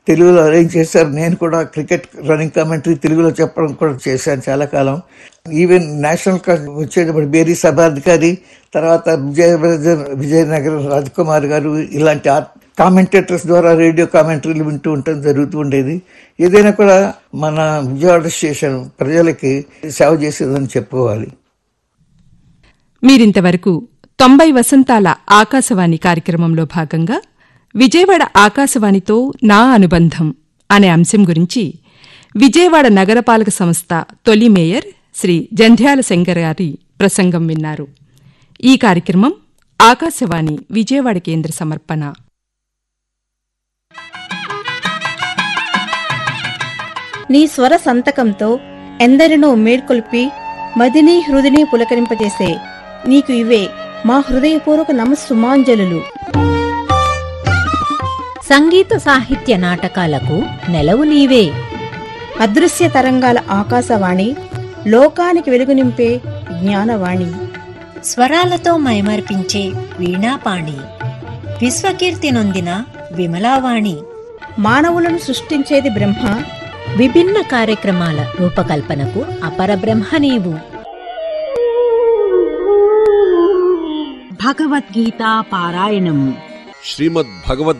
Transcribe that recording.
తెలుగులో అరేంజ్ చేశారు నేను కూడా క్రికెట్ రన్నింగ్ కామెంటరీ తెలుగులో చెప్పడం కూడా చేశాను చాలా కాలం ఈవెన్ నేషనల్ కా- వచ్చేటప్పుడు బేరీ సభాధికారి తర్వాత విజయ విజయనగరం రాజ్కుమార్ గారు ఇలాంటి కామెంటేటర్స్ ద్వారా రేడియో కామెంటరీలు వింటూ ఉండటం జరుగుతూ ఉండేది ఏదైనా కూడా మన విజయవాడ స్టేషన్ ప్రజలకి సేవ చేసేదని చెప్పుకోవాలి మీరింతవరకు తొంభై వసంతాల ఆకాశవాణి కార్యక్రమంలో భాగంగా విజయవాడ ఆకాశవాణితో నా అనుబంధం అనే అంశం గురించి విజయవాడ నగరపాలక సంస్థ తొలి మేయర్ శ్రీ జంధ్యాల శంకర్ గారి ప్రసంగం విన్నారు ఈ కార్యక్రమం ఆకాశవాణి విజయవాడ కేంద్ర సమర్పణ నీ స్వర సంతకంతో ఎందరినో మేల్కొల్పి మదిని హృదిని పులకరింపజేసే నీకు ఇవే మా హృదయపూర్వక నమస్సుమాంజలు సంగీత సాహిత్య నాటకాలకు నెలవు నీవే అదృశ్య తరంగాల ఆకాశవాణి లోకానికి వెలుగు నింపే జ్ఞానవాణి స్వరాలతో మైమర్పించే వీణాపాణి విశ్వకీర్తి నొందిన విమలావాణి మానవులను సృష్టించేది బ్రహ్మ విభిన్న కార్యక్రమాల రూపకల్పనకు అపరబ్రహ్మ నీవు భగవద్గీతా పారాయణం శ్రీమద్భగవద్